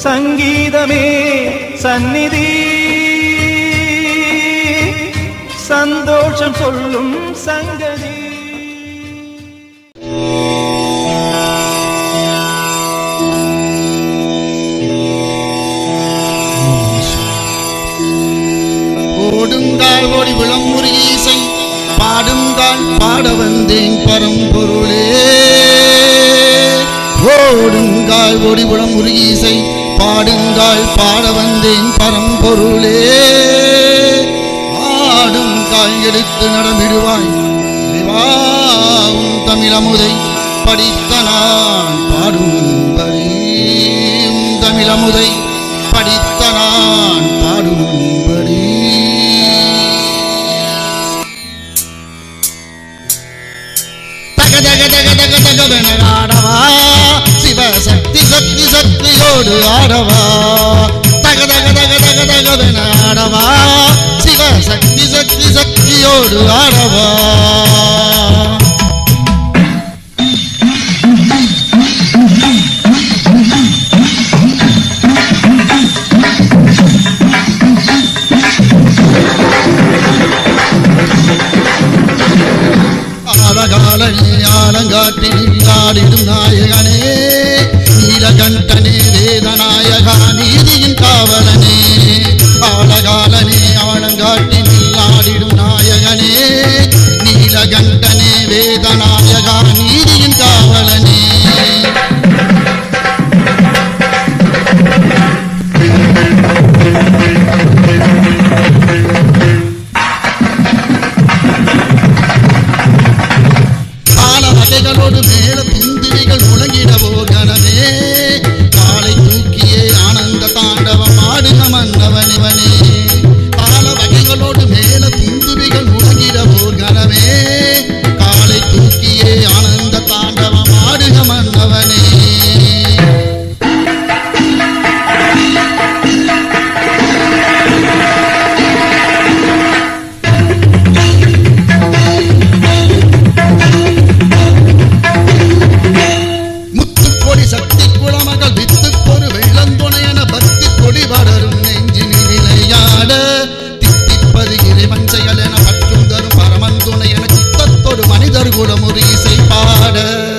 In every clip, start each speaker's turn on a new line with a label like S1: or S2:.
S1: சங்கீதமே சந்நிதி சந்தோஷம் சொல்லும் சங்கதி
S2: ஓடுங்கால் ஓடி விளம்புரி இசை பாடுங்கால் பாட வந்தேன் பரம்பொருளே ஓடுங்கால் ஓடி விளம்புரி இசை பாடுங்கால் பாட வந்தேன் பரம்பொருளே ஆடுங்கால் எடுத்து நடமிடுவாய் இறைவாவும் தமிழமுதை படித்த நான் பாடும்படி உம் தமிழமுதை படித்த நான் பாடும்படி தக தக தக தக தகவென ஆடவா சிவசக்தி சக்தி சக்தியோடு ஆடவா தக தக தக தக தகவென ஆடவா சிவசக்தி சக்தி சக்தியோடு ஆடவா ஆலகாலனே ஆலங்காட்டில் ஆடிடும் நாயகனே நீலகண்டனே வேதநாயகா நீதியின் காவலனே ஆலகாலனே ஆலங்காட்டில் ஆடிடும் நாயகனே நீலகண்டனே வேதநாயகா நீதியின் காவலனே கால வகைகளோடு மேல துந்திரிகள் முழங்கிடவோ கணமே காலை தூக்கியே ஆனந்த தாண்டவம் ஆடுக மன்னவனிவனே கால வகைகளோடு மேல துந்துவிகள் முழங்கிடவோ கணமே காலை தூக்கியே ஆனந்த தாண்டவம் ஆடுக மன்னவனே முத்துக்கொடி சக்தி குளமகள் வித்துக்கொரு வெள்ளந்துணையன பக்தி கொடி வளரும் நெஞ்சினில் விளையாட தித்திப்பது இறைவன் செயல் என பற்றும் தரும் பரமன் துணை என சித்தத்தொரு மனிதர் குலம் ஒரு இசை பாட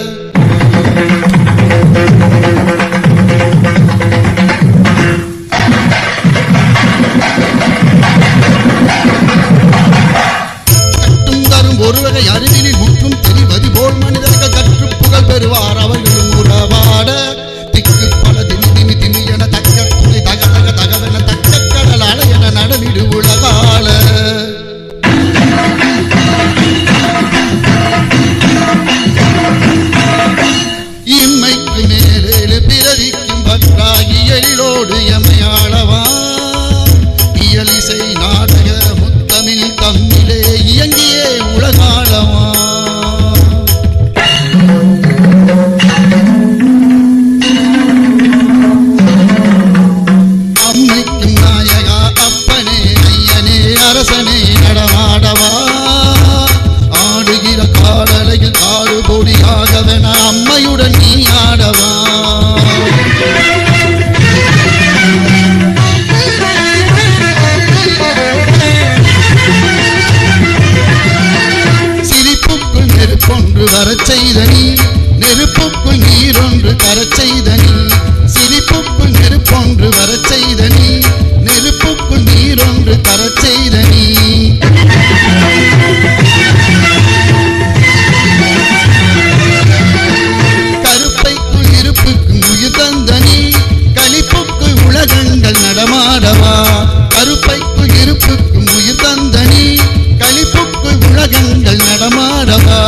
S2: கட்டும் தரும் ஒரு வகை அறிவினில் முற்றும் தெரிவது போல் மனிதர்கள் கற்று புகழ் பெறுவார் அவர்களும் உறவாட திக்கு பல திமி திமி திமி என தக்க துணை தக தக தகவென தக்க கடல் அலை என நடமிடு உலகால இம்மைக்கு மேலேழு பிறவிக்கும் பற்றாகி எழிலோடு எமையாளவா இயலிசை நாடக முத்தமிழ் தம்மிலே இயங்கியே உலகாளவா அம்மைக்கும் நாயகா அப்பனே ஐயனே அரசனே நடமாடவா ஆடுகிற காடலையில் காடு பொடியாகவென அம்மையுடன் நீ ஆடவா சிரிப்புக்குள் நெருப்பொன்று வரச் செய்த நீ நெருப்புக்குள் நீரொன்று கரச் செய்த நீ சிரிப்புக்குள் நெருப்பொன்று வரச் செய்த நீ நெருப்புக்குள் நீரொன்று கரச் செய்த நீ கருப்பைக்குள் இருப்புக்கும் உயிர் தந்த நீ களிப்புக்குள் உலகங்கள் நடமாடவா கருப்பைக்குள் இருப்புக்கும் உயிர் தந்த நீ களிப்புக்குள் உலகங்கள் நடமாடவா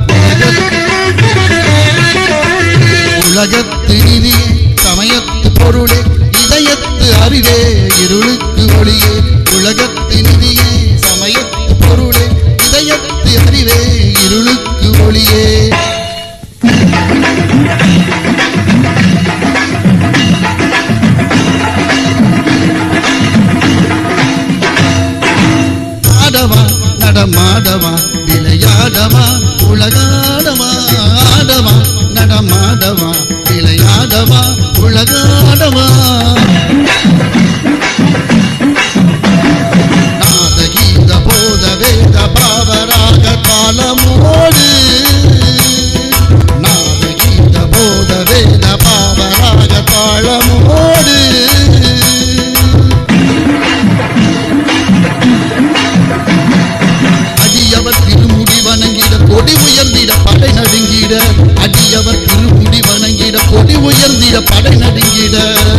S2: உலகத்து நிதி சமயத்து பொருளே இதயத்து அறிவே இருளுக்கு ஒளியே உலகத்து நிதியே சமயத்து பொருளே இதயத்து அறிவே இருளுக்கு ஒளியே ஆடவா நடமாடவா விளையாடவா உலகாடவா ஆடவா நடமாடவா விளையாடவா உலகாடவா நாத கீத போத வேத பாவராக தாளமோடு நாத கீத போத வேத பாவராக தாளமோடு அடியவர் திருமுடி வணங்கிட கொடி உயர்ந்திட படை நடுங்கிட அடியவர் திருமுடி வணங்கிட கொடி உயர்ந்திட படை நடுங்கிட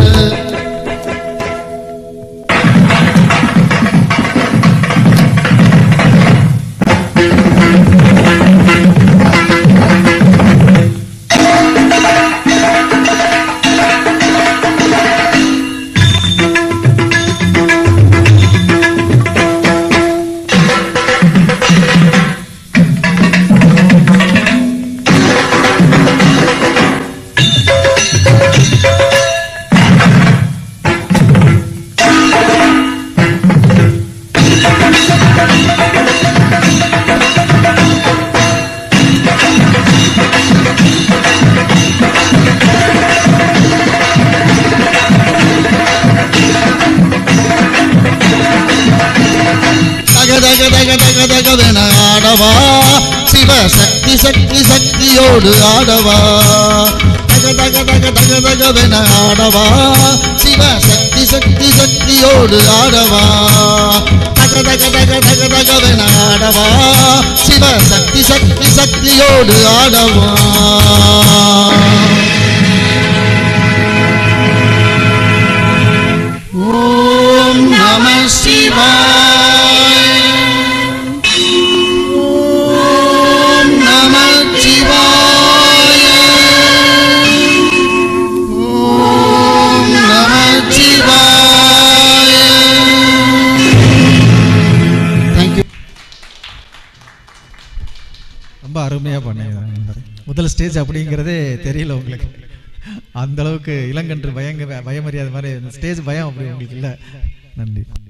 S2: தக தக தக தக தகவென ஆடவா சிவ சக்தி சக்தி சக்தியோடு ஆடவா தக தக தக தக தகவென ஆடவா சிவ சக்தி சக்தி சக்தியோடு ஆடவா தக தக தக தக தகவென ஆடவா சிவ சக்தி சக்தி சக்தியோடு ஆடவா ஓம் நம சிவாய ஓம் நம சிவாய ஓம் நம சிவாய தேங்க்யூ
S3: ரொம்ப அருமையாக பண்ணீங்க முதல் ஸ்டேஜ் அப்படிங்கிறதே தெரியல உங்களுக்கு அந்த அளவுக்கு இளங்கன்று பயங்க பயமறியாத மாதிரி ஸ்டேஜ் பயம் அப்படி உங்களுக்கு இல்லை நன்றி